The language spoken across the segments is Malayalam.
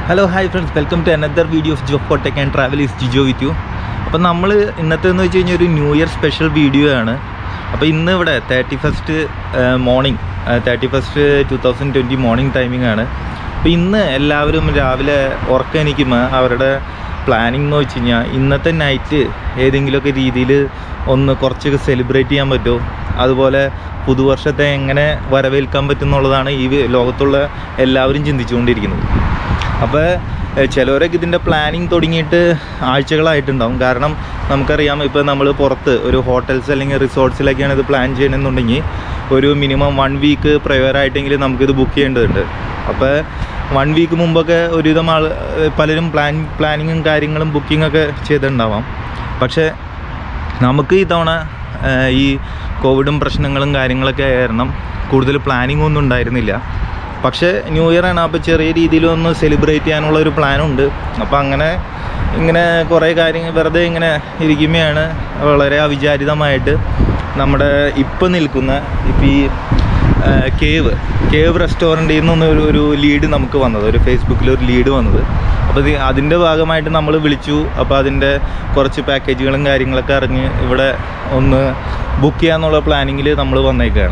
hello hi friends welcome to another video of Job Kottak and travel is Jijo with you അപ്പോൾ നമ്മൾ ഇന്നത്തെ എന്ന് വെച്ച് കഴിഞ്ഞാൽ ഒരു ന്യൂ ഇയർ സ്പെഷ്യൽ വീഡിയോ ആണ് അപ്പോൾ ഇന്ന് ഇവിടെ thirty first morning thirty first two thousand twenty morning timing ആണ് അപ്പോൾ ഇന്ന് എല്ലാവരും രാവിലെ ഉറക്കനിക്കുമ്പോൾ അവരുടെ പ്ലാനിങ് എന്ന് വെച്ച് കഴിഞ്ഞാൽ ഇന്നത്തെ നൈറ്റ് ഏതെങ്കിലുമൊക്കെ രീതിയിൽ ഒന്ന് കുറച്ചൊക്കെ സെലിബ്രേറ്റ് ചെയ്യാൻ പറ്റുമോ അതുപോലെ പുതുവർഷത്തെ എങ്ങനെ വരവേൽക്കാൻ പറ്റും എന്നുള്ളതാണ് ഈ ലോകത്തുള്ള എല്ലാവരും ചിന്തിച്ചുകൊണ്ടിരിക്കുന്നത് അപ്പോൾ ചിലവരൊക്കെ ഇതിൻ്റെ പ്ലാനിങ് തുടങ്ങിയിട്ട് ആഴ്ചകളായിട്ടുണ്ടാവും കാരണം നമുക്കറിയാം ഇപ്പോൾ നമ്മൾ പുറത്ത് ഒരു ഹോട്ടൽസ് അല്ലെങ്കിൽ റിസോർട്ട്സിലൊക്കെയാണ് ഇത് പ്ലാൻ ചെയ്യണമെന്നുണ്ടെങ്കിൽ ഒരു മിനിമം വൺ വീക്ക് പ്രയറായിട്ടെങ്കിലും നമുക്കിത് ബുക്ക് ചെയ്യേണ്ടതുണ്ട് അപ്പോൾ വൺ വീക്ക് മുമ്പൊക്കെ ഒരുവിധം ആൾ പലരും പ്ലാൻ പ്ലാനിങ്ങും കാര്യങ്ങളും ബുക്കിങ്ങൊക്കെ ചെയ്തിട്ടുണ്ടാവാം പക്ഷേ നമുക്ക് ഇത്തവണ ആ, ഈ കോവിഡും പ്രശ്നങ്ങളും കാര്യങ്ങളൊക്കെ കാരണം കൂടുതൽ പ്ലാനിങ് ഒന്നും ഉണ്ടായിരുന്നില്ല പക്ഷേ ന്യൂ ഇയർ ആണ് അപ്പോൾ ചെറിയ രീതിയിലൊന്ന് സെലിബ്രേറ്റ് ചെയ്യാനുള്ള ഒരു പ്ലാനുണ്ട് അപ്പോൾ അങ്ങനെ ഇങ്ങനെ കുറേ കാര്യങ്ങൾ വെറുതെ ഇങ്ങനെ ഇരിക്കുമ്പോഴാണ് വളരെ അവിചാരിതമായിട്ട് നമ്മുടെ ഇപ്പം നിൽക്കുന്ന ഇപ്പം ഈ കേവ് കേവ് റെസ്റ്റോറൻറ്റിൽ നിന്നൊന്ന് ഒരു ഒരു ലീഡ് നമുക്ക് വന്നത് ഒരു ഫേസ്ബുക്കിൽ ഒരു ലീഡ് വന്നത് അപ്പോൾ ഇത് അതിൻ്റെ ഭാഗമായിട്ട് നമ്മൾ വിളിച്ചു അപ്പോൾ അതിൻ്റെ കുറച്ച് പാക്കേജുകളും കാര്യങ്ങളൊക്കെ അറിഞ്ഞ് ഇവിടെ ഒന്ന് ബുക്ക് ചെയ്യാന്നുള്ള പ്ലാനിങ്ങിൽ നമ്മൾ വന്നേക്കുകയാണ്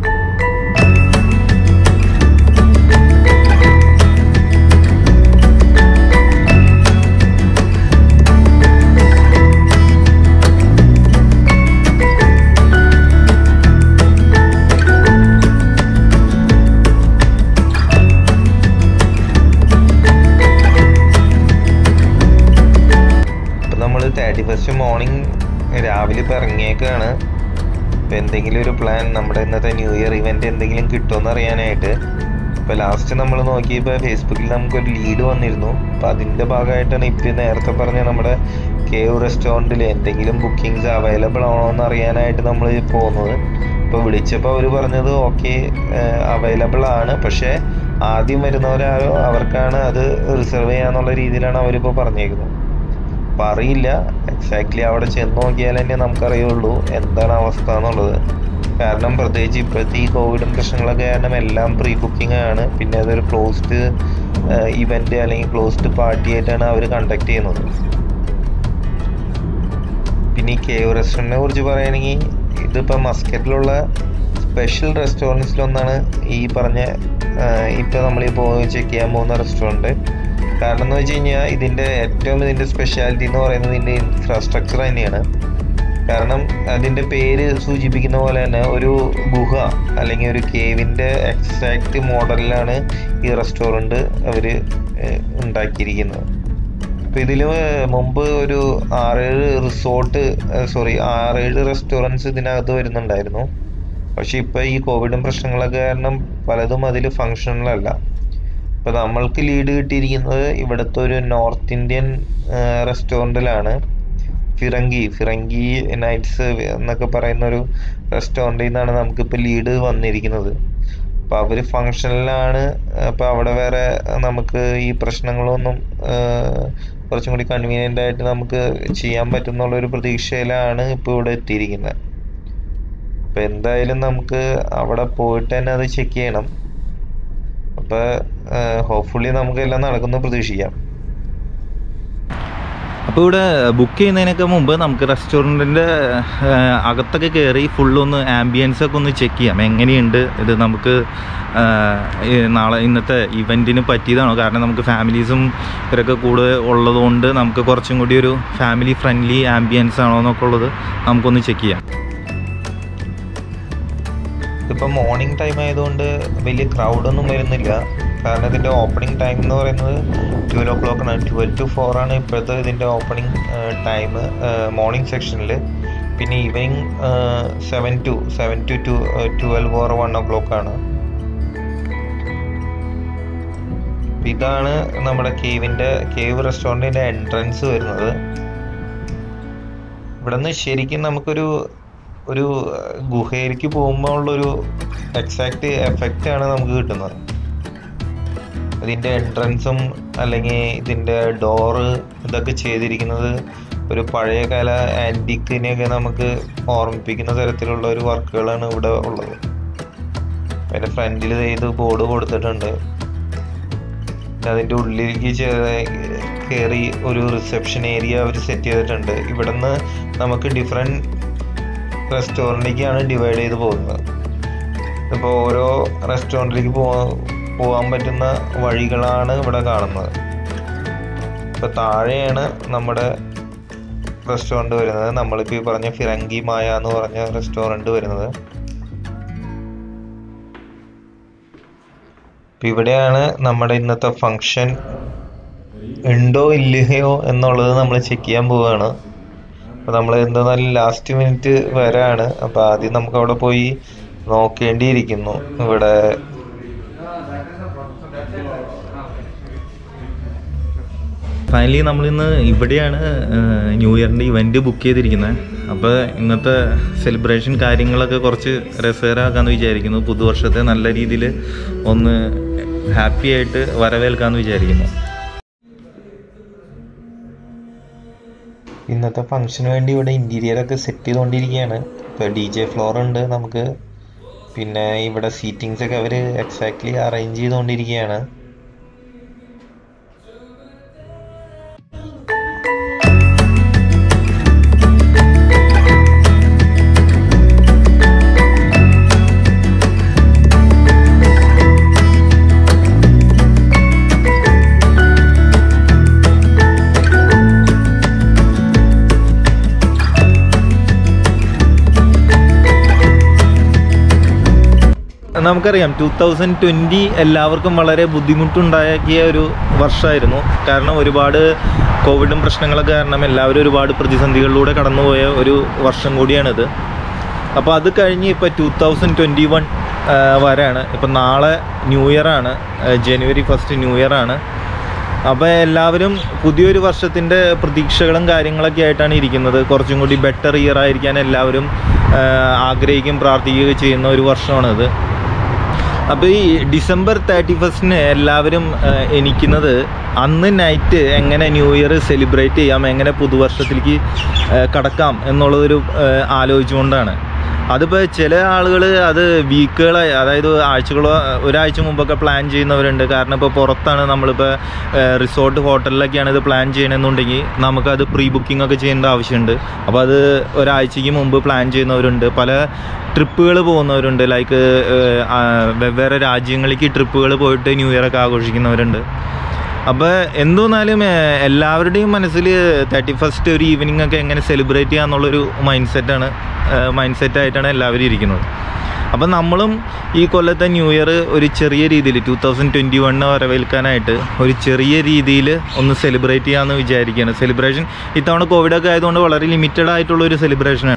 ഇപ്പം നമ്മൾ തേർട്ടി ഫസ്റ്റ് മോർണിംഗ് രാവിലെ ഇപ്പം ഇറങ്ങിയേക്കാണ് ഇപ്പം എന്തെങ്കിലും ഒരു പ്ലാൻ നമ്മുടെ ഇന്നത്തെ ന്യൂ ഇയർ ഇവൻ്റ് എന്തെങ്കിലും കിട്ടുമെന്ന് അറിയാനായിട്ട് ഇപ്പോൾ ലാസ്റ്റ് നമ്മൾ നോക്കിയപ്പോൾ ഫേസ്ബുക്കിൽ നമുക്കൊരു ലീഡ് വന്നിരുന്നു അപ്പം അതിൻ്റെ ഭാഗമായിട്ടാണ് ഇപ്പം നേരത്തെ പറഞ്ഞ നമ്മുടെ കേവ് റെസ്റ്റോറൻറ്റിൽ എന്തെങ്കിലും ബുക്കിങ്സ് അവൈലബിൾ ആണോ എന്ന് അറിയാനായിട്ട് നമ്മൾ പോകുന്നത് ഇപ്പോൾ വിളിച്ചപ്പോൾ അവർ പറഞ്ഞത് ഓക്കെ അവൈലബിൾ ആണ് പക്ഷേ ആദ്യം വരുന്നവരാരോ അവർക്കാണ് അത് റിസർവ് ചെയ്യാന്നുള്ള രീതിയിലാണ് അവരിപ്പോൾ പറഞ്ഞേക്കുന്നത് അപ്പം അറിയില്ല എക്സാക്ട്ലി അവിടെ ചെന്ന് നോക്കിയാൽ തന്നെ നമുക്കറിയുള്ളൂ എന്താണ് അവസ്ഥ എന്നുള്ളത് കാരണം പ്രത്യേകിച്ച് ഇപ്പോഴത്തെ ഈ കോവിഡും പ്രശ്നങ്ങളൊക്കെ കാരണം എല്ലാം പ്രീ ബുക്കിംഗ് ആണ് പിന്നെ അതൊരു ക്ലോസ്ഡ് ഇവൻ്റ് അല്ലെങ്കിൽ ക്ലോസ്ഡ് പാർട്ടി ആയിട്ടാണ് അവർ കണ്ടക്ട് ചെയ്യുന്നത് പിന്നെ ഈ കേവ് റെസ്റ്റോറൻറ്റിനെ കുറിച്ച് പറയുകയാണെങ്കിൽ ഇതിപ്പോൾ മസ്കറ്റിലുള്ള സ്പെഷ്യൽ റെസ്റ്റോറൻറ്റ്സിലൊന്നാണ് ഈ പറഞ്ഞ ഇപ്പോൾ നമ്മളിപ്പോൾ ചെക്ക് ചെയ്യാൻ പോകുന്ന റെസ്റ്റോറൻറ്റ് കാരണം എന്ന് വെച്ച് കഴിഞ്ഞാൽ ഇതിൻ്റെ ഏറ്റവും ഇതിൻ്റെ സ്പെഷ്യാലിറ്റി എന്ന് പറയുന്നത് ഇതിൻ്റെ ഇൻഫ്രാസ്ട്രക്ചർ തന്നെയാണ് കാരണം അതിൻ്റെ പേര് സൂചിപ്പിക്കുന്ന പോലെ തന്നെ ഒരു ഗുഹ അല്ലെങ്കിൽ ഒരു കേവിൻ്റെ എക്സാക്റ്റ് മോഡലിലാണ് ഈ റെസ്റ്റോറൻറ്റ് അവർ ഉണ്ടാക്കിയിരിക്കുന്നത് അപ്പോൾ ഇതിൽ മുമ്പ് ഒരു ആറേഴ് റിസോർട്ട് സോറി ആറേഴ് റെസ്റ്റോറൻറ്റ്സ് ഇതിനകത്ത് വരുന്നുണ്ടായിരുന്നു പക്ഷെ ഇപ്പോൾ ഈ കോവിഡും പ്രശ്നങ്ങളൊക്കെ കാരണം പലതും അതിൽ ഫങ്ഷണലല്ല ഇപ്പോൾ നമ്മൾക്ക് ലീഡ് കിട്ടിയിരിക്കുന്നത് ഇവിടുത്തെ ഒരു നോർത്ത് ഇന്ത്യൻ റെസ്റ്റോറൻറ്റിലാണ് ഫിറങ്കി ഫിറങ്കി നൈറ്റ്സ് എന്നൊക്കെ പറയുന്ന ഒരു റെസ്റ്റോറൻറ്റിൽ നിന്നാണ് നമുക്കിപ്പോൾ ലീഡ് വന്നിരിക്കുന്നത് അപ്പോൾ അവർ ഫങ്ഷനിലാണ് അപ്പോൾ അവിടെ വേറെ നമുക്ക് ഈ പ്രശ്നങ്ങളൊന്നും കുറച്ചും കൂടി കൺവീനിയൻ്റ് ആയിട്ട് നമുക്ക് ചെയ്യാൻ പറ്റുന്നുള്ളൊരു പ്രതീക്ഷയിലാണ് ഇപ്പോൾ ഇവിടെ എത്തിയിരിക്കുന്നത് അപ്പോൾ എന്തായാലും നമുക്ക് അവിടെ പോയിട്ട് തന്നെ അത് ചെക്ക് ചെയ്യണം അപ്പോൾ ഹോപ്പ്ഫുള്ളി നമുക്ക് എല്ലാം നടക്കുന്നു പ്രതീക്ഷിക്കാം അപ്പോൾ ഇവിടെ ബുക്ക് ചെയ്യുന്നതിനൊക്കെ മുമ്പ് നമുക്ക് റെസ്റ്റോറൻറ്റിൻ്റെ അകത്തൊക്കെ കയറി ഫുള്ളൊന്ന് ആംബിയൻസ് ഒക്കെ ഒന്ന് ചെക്ക് ചെയ്യാം എങ്ങനെയുണ്ട് ഇത് നമുക്ക് ആ, ഈ നാളെ ഇന്നത്തെ ഇവൻറ്റിന് പറ്റിയതാണോ കാരണം നമുക്ക് ഫാമിലീസും ഇവരൊക്കെ കൂടെ ഉള്ളതുകൊണ്ട് നമുക്ക് കുറച്ചും കൂടി ഒരു ഫാമിലി ഫ്രണ്ട്ലി ആംബിയൻസ് ആണോ എന്നൊക്കെ ഉള്ളത് നമുക്കൊന്ന് ചെക്ക് ചെയ്യാം ഇതിപ്പോൾ മോർണിംഗ് ടൈം ആയതുകൊണ്ട് വലിയ ക്രൗഡൊന്നും വരുന്നില്ല കാരണം ഇതിൻ്റെ ഓപ്പണിംഗ് ടൈം എന്ന് പറയുന്നത് ട്വൽവ് ഓ ക്ലോക്ക് ആണ് ട്വൽവ് ടു ഫോർ ആണ് ഇപ്പോഴത്തെ ഇതിൻ്റെ ഓപ്പണിംഗ് ടൈം മോർണിംഗ് സെക്ഷനിൽ പിന്നെ evening seven to seven to to twelve or one o'clock ആണ് ഇതാണ് നമ്മുടെ കേവിൻ്റെ കേവ് റെസ്റ്റോറൻറ്റിൻ്റെ എൻട്രൻസ് വരുന്നത് ഇവിടെ നിന്ന് ശരിക്കും നമുക്കൊരു ഒരു ഗുഹയിലേക്ക് പോകുമ്പോൾ ഉള്ളൊരു എക്സാക്റ്റ് എഫക്റ്റ് ആണ് നമുക്ക് കിട്ടുന്നത് ഇതിൻ്റെ എൻട്രൻസും അല്ലെങ്കിൽ ഇതിൻ്റെ ഡോറ് ഇതൊക്കെ ചെയ്തിരിക്കുന്നത് ഒരു പഴയകാല ആൻറ്റിക്കിനെയൊക്കെ നമുക്ക് ഓർമ്മിപ്പിക്കുന്ന തരത്തിലുള്ള ഒരു വർക്കുകളാണ് ഇവിടെ ഉള്ളത് അതിൻ്റെ ഫ്രണ്ടിൽ ഇത് ബോർഡ് കൊടുത്തിട്ടുണ്ട് അതിൻ്റെ ഉള്ളിലേക്ക് കയറി ഒരു റിസപ്ഷൻ ഏരിയ അവർ സെറ്റ് ചെയ്തിട്ടുണ്ട് ഇവിടുന്ന് നമുക്ക് ഡിഫറെൻറ്റ് റെസ്റ്റോറൻറ്റിലേക്കാണ് ഡിവൈഡ് ചെയ്ത് പോകുന്നത് ഇപ്പോൾ ഓരോ റെസ്റ്റോറൻറ്റിലേക്ക് പോ പോകാൻ പറ്റുന്ന വഴികളാണ് ഇവിടെ കാണുന്നത് ഇപ്പോൾ താഴെയാണ് നമ്മുടെ റെസ്റ്റോറൻറ്റ് വരുന്നത് നമ്മളിപ്പോൾ ഈ പറഞ്ഞ ഫിറങ്കി മായ എന്ന് പറഞ്ഞ റെസ്റ്റോറൻറ്റ് വരുന്നത് ഇപ്പം ഇവിടെയാണ് നമ്മുടെ ഇന്നത്തെ ഫങ്ഷൻ ഉണ്ടോ ഇല്ലയോ എന്നുള്ളത് നമ്മൾ ചെക്ക് ചെയ്യാൻ പോവുകയാണ് അപ്പോൾ നമ്മൾ എന്തായാലും ലാസ്റ്റ് മിനിറ്റ് വരാണ് അപ്പോൾ ആദ്യം നമുക്ക് അവിടെ പോയി നോക്കേണ്ടിയിരിക്കുന്നു ഇവിടെ ഫൈനലി നമ്മളിന്ന് ഇവിടെയാണ് ന്യൂ ഇയറിൻ്റെ ഇവൻറ്റ് ബുക്ക് ചെയ്തിരിക്കുന്നത് അപ്പോൾ ഇന്നത്തെ സെലിബ്രേഷൻ കാര്യങ്ങളൊക്കെ കുറച്ച് രസകരമാക്കാമെന്ന് വിചാരിക്കുന്നു പുതുവർഷത്തെ നല്ല രീതിയിൽ ഒന്ന് ഹാപ്പി ആയിട്ട് വരവേൽക്കാമെന്ന് വിചാരിക്കുന്നു ഇന്നത്തെ ഫംഗ്ഷന് വേണ്ടി ഇവിടെ ഇന്റീരിയർ ഒക്കെ സെറ്റ് ചെയ്തുകൊണ്ടിരിക്കുകയാണ് ഇപ്പോൾ ഡി ജെ ഫ്ലോർ ഉണ്ട് നമുക്ക് പിന്നെ ഇവിടെ സീറ്റിങ്സ് ഒക്കെ അവർ എക്സാക്ട്ലി അറേഞ്ച് ചെയ്തുകൊണ്ടിരിക്കുകയാണ് നമുക്കറിയാം ടൂ തൗസൻഡ് ട്വൻറ്റി എല്ലാവർക്കും വളരെ ബുദ്ധിമുട്ടുണ്ടാക്കിയ ഒരു വർഷമായിരുന്നു കാരണം ഒരുപാട് കോവിഡും പ്രശ്നങ്ങളൊക്കെ കാരണം എല്ലാവരും ഒരുപാട് പ്രതിസന്ധികളിലൂടെ കടന്നുപോയ ഒരു വർഷം കൂടിയാണിത് അപ്പോൾ അത് കഴിഞ്ഞ് ഇപ്പോൾ ടൂ തൗസൻഡ് ട്വൻറ്റി വൺ വരാണ് ഇപ്പം നാളെ ന്യൂ ഇയറാണ് ജനുവരി ഫസ്റ്റ് ന്യൂ ഇയറാണ് അപ്പോൾ എല്ലാവരും പുതിയൊരു വർഷത്തിൻ്റെ പ്രതീക്ഷകളും കാര്യങ്ങളൊക്കെ ആയിട്ടാണ് ഇരിക്കുന്നത് കുറച്ചും കൂടി ബെറ്റർ ഇയർ ആയിരിക്കാൻ എല്ലാവരും ആ, ആഗ്രഹിക്കും പ്രാർത്ഥിക്കുകയും ചെയ്യുന്ന ഒരു വർഷമാണിത് അപ്പോൾ ഈ ഡിസംബർ തേർട്ടി ഫസ്റ്റിന് എല്ലാവരും ആ, എണീക്കുന്നത് അന്ന് നൈറ്റ് എങ്ങനെ ന്യൂ ഇയർ സെലിബ്രേറ്റ് ചെയ്യാം എങ്ങനെ പുതുവർഷത്തിലേക്ക് ആ, കടക്കാം എന്നുള്ളതൊരു ആ, ആലോചിച്ചുകൊണ്ടാണ് അതിപ്പോൾ ചില ആളുകൾ അത് വീക്കുകളായി അതായത് ആഴ്ചകളോ ഒരാഴ്ച മുമ്പൊക്കെ പ്ലാൻ ചെയ്യുന്നവരുണ്ട് കാരണം ഇപ്പോൾ പുറത്താണ് നമ്മളിപ്പോൾ റിസോർട്ട് ഹോട്ടലിലൊക്കെയാണ് ഇത് പ്ലാൻ ചെയ്യണമെന്നുണ്ടെങ്കിൽ നമുക്കത് പ്രീ ബുക്കിംഗ് ഒക്കെ ചെയ്യേണ്ട ആവശ്യമുണ്ട് അപ്പോൾ അത് ഒരാഴ്ചയ്ക്ക് മുമ്പ് പ്ലാൻ ചെയ്യുന്നവരുണ്ട് പല ട്രിപ്പുകൾ പോകുന്നവരുണ്ട് ലൈക്ക് വെവ്വേറെ രാജ്യങ്ങളിലേക്ക് ട്രിപ്പുകൾ പോയിട്ട് ന്യൂ ഇയർ ഒക്കെ ആഘോഷിക്കുന്നവരുണ്ട് അപ്പോൾ എന്തോന്നാലും ഏഹ്, എല്ലാവരുടെയും മനസ്സിൽ തേർട്ടി ഫസ്റ്റ് ഒരു ഈവനിങ് ഒക്കെ എങ്ങനെ സെലിബ്രേറ്റ് ചെയ്യാന്നുള്ളൊരു മൈൻഡ് സെറ്റാണ് മൈൻഡ് സെറ്റായിട്ടാണ് എല്ലാവരും ഇരിക്കുന്നത് അപ്പം നമ്മളും ഈ കൊല്ലത്തെ ന്യൂ ഇയർ ഒരു ചെറിയ രീതിയിൽ ടൂ തൗസൻഡ് ട്വൻറ്റി വണ്ണ് വരവേൽക്കാനായിട്ട് ഒരു ചെറിയ രീതിയിൽ ഒന്ന് സെലിബ്രേറ്റ് ചെയ്യാമെന്ന് വിചാരിക്കുകയാണ് സെലിബ്രേഷൻ ഇത്തവണ കോവിഡൊക്കെ ആയതുകൊണ്ട് വളരെ ലിമിറ്റഡ് ആയിട്ടുള്ള ഒരു സെലിബ്രേഷനാണ്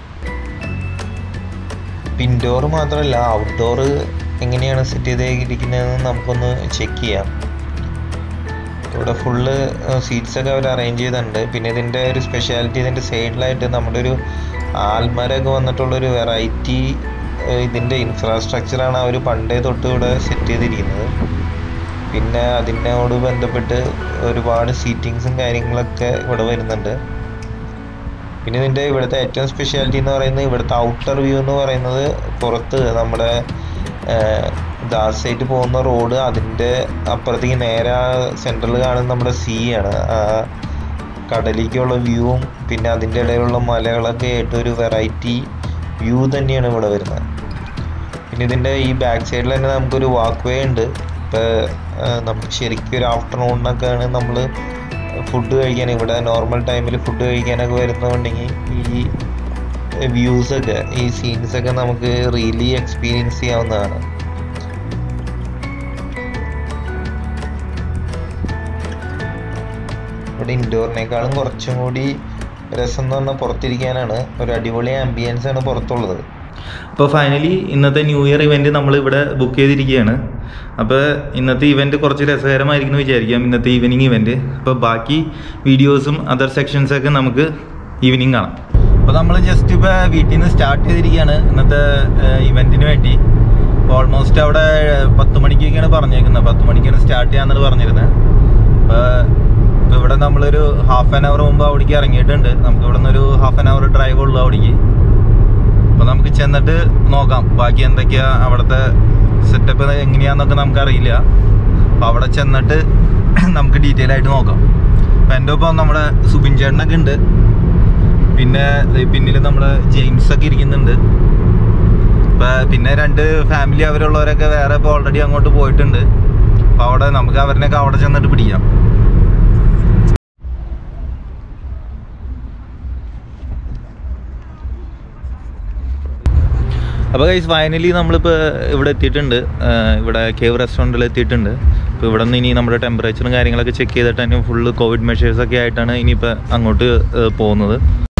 ഇൻഡോർ മാത്രമല്ല ഔട്ട്ഡോർ എങ്ങനെയാണ് സെറ്റ് ചെയ്തിരിക്കുന്നതെന്ന് നമുക്കൊന്ന് ചെക്ക് ചെയ്യാം ഇവിടെ ഫുള്ള് സീറ്റ്സ് ഒക്കെ അവർ അറേഞ്ച് ചെയ്തിട്ടുണ്ട് പിന്നെ ഇതിൻ്റെ ഒരു സ്പെഷ്യാലിറ്റി ഇതിൻ്റെ സൈഡിലായിട്ട് നമ്മുടെ ഒരു ആൽമരൊക്കെ വന്നിട്ടുള്ളൊരു വെറൈറ്റി ഇതിൻ്റെ ഇൻഫ്രാസ്ട്രക്ചറാണ് അവർ പണ്ടേ തൊട്ട് ഇവിടെ സെറ്റ് ചെയ്തിരിക്കുന്നത് പിന്നെ അതിനോട് ബന്ധപ്പെട്ട് ഒരുപാട് സീറ്റിങ്സും കാര്യങ്ങളൊക്കെ ഇവിടെ വരുന്നുണ്ട് പിന്നെ ഇതിൻ്റെ ഇവിടുത്തെ ഏറ്റവും സ്പെഷ്യാലിറ്റി എന്ന് പറയുന്നത് ഇവിടുത്തെ ഔട്ടർ വ്യൂ എന്ന് പറയുന്നത് പുറത്ത് നമ്മുടെ ദാർ സൈറ്റ് പോകുന്ന റോഡ് അതിൻ്റെ അപ്പുറത്തേക്ക് നേരെ സെൻട്രൽ കാണുന്ന നമ്മുടെ സീ ആണ് ആ കടലിലേക്കുള്ള വ്യൂവും പിന്നെ അതിൻ്റെ ഇടയിലുള്ള മലകളൊക്കെ ആയിട്ട് ഒരു വെറൈറ്റി വ്യൂ തന്നെയാണ് ഇവിടെ വരുന്നത് പിന്നെ ഇതിൻ്റെ ഈ ബാക്ക് സൈഡിൽ തന്നെ നമുക്കൊരു വാക്ക് വേ ഉണ്ട് ഇപ്പോൾ നമുക്ക് ശരിക്കും ഒരു ആഫ്റ്റർനൂണിനൊക്കെയാണ് നമ്മൾ ഫുഡ് കഴിക്കാൻ ഇവിടെ നോർമൽ ടൈമിൽ ഫുഡ് കഴിക്കാനൊക്കെ വരുന്നതുകൊണ്ടെങ്കിൽ ഈ വ്യൂസൊക്കെ ഈ സീൻസൊക്കെ നമുക്ക് റിയലി എക്സ്പീരിയൻസ് ചെയ്യാവുന്നതാണ് ഇവിടെ ഇൻഡോറിനേക്കാളും കുറച്ചും കൂടി രസം എന്ന് പറഞ്ഞാൽ പുറത്തിരിക്കാനാണ് ഒരു അടിപൊളി ആംബിയൻസ് ആണ് പുറത്തുള്ളത് അപ്പോൾ ഫൈനലി ഇന്നത്തെ ന്യൂ ഇയർ ഇവൻറ്റ് നമ്മളിവിടെ ബുക്ക് ചെയ്തിരിക്കുകയാണ് അപ്പോൾ ഇന്നത്തെ ഇവൻറ്റ് കുറച്ച് രസകരമായിരിക്കും എന്ന് വിചാരിക്കാം ഇന്നത്തെ ഈവനിങ് ഇവൻറ്റ് അപ്പോൾ ബാക്കി വീഡിയോസും അതർ സെക്ഷൻസൊക്കെ നമുക്ക് ഈവനിങ് കാണാം അപ്പോൾ നമ്മൾ ജസ്റ്റ് ഇപ്പോൾ വീട്ടിൽ നിന്ന് സ്റ്റാർട്ട് ചെയ്തിരിക്കുകയാണ് ഇന്നത്തെ ഇവൻറ്റിന് വേണ്ടി ഓൾമോസ്റ്റ് അവിടെ പത്ത് മണിക്കൊക്കെയാണ് പറഞ്ഞേക്കുന്നത് പത്ത് മണിക്കാണ് സ്റ്റാർട്ട് ചെയ്യാന്നാണ് പറഞ്ഞിരുന്നത് അപ്പോൾ ഇപ്പോൾ ഇവിടെ നമ്മളൊരു ഹാഫ് ആൻ അവർ മുമ്പ് അവിടേക്ക് ഇറങ്ങിയിട്ടുണ്ട് നമുക്ക് ഇവിടെ നിന്നൊരു ഹാഫ് ആൻ അവർ ഡ്രൈവ് ഉള്ളൂ അവിടേക്ക് അപ്പോൾ നമുക്ക് ചെന്നിട്ട് നോക്കാം ബാക്കി എന്തൊക്കെയാ അവിടുത്തെ സെറ്റപ്പ് എങ്ങനെയാന്നൊക്കെ നമുക്കറിയില്ല അപ്പോൾ അവിടെ ചെന്നിട്ട് നമുക്ക് ഡീറ്റെയിൽ ആയിട്ട് നോക്കാം അപ്പം എൻ്റെ ഒപ്പം നമ്മുടെ സുബിൻ ചേട്ടനൊക്കെ ഉണ്ട് പിന്നെ പിന്നിൽ നമ്മുടെ ജെയിംസ് ഒക്കെ ഇരിക്കുന്നുണ്ട് ഇപ്പൊ പിന്നെ രണ്ട് ഫാമിലി അവരുള്ളവരൊക്കെ വേറെ ഇപ്പോൾ ഓൾറെഡി അങ്ങോട്ട് പോയിട്ടുണ്ട് അപ്പൊ അവിടെ നമുക്ക് അവരിനൊക്കെ അവിടെ ചെന്നിട്ട് പിടിക്കാം അപ്പോൾ ഗൈസ് ഫൈനലി നമ്മളിപ്പോൾ ഇവിടെ എത്തിയിട്ടുണ്ട് ആഹ് ഇവിടെ കേവ് റെസ്റ്റോറൻറ്റിൽ എത്തിയിട്ടുണ്ട് അപ്പോൾ ഇവിടെ നിന്ന് ഇനി നമ്മുടെ ടെമ്പറേച്ചറും കാര്യങ്ങളൊക്കെ ചെക്ക് ചെയ്തിട്ട് തന്നെ ഫുള്ള് കോവിഡ് മെഷേഴ്സൊക്കെ ആയിട്ടാണ് ഇനിയിപ്പോൾ അങ്ങോട്ട് ആഹ് പോകുന്നത്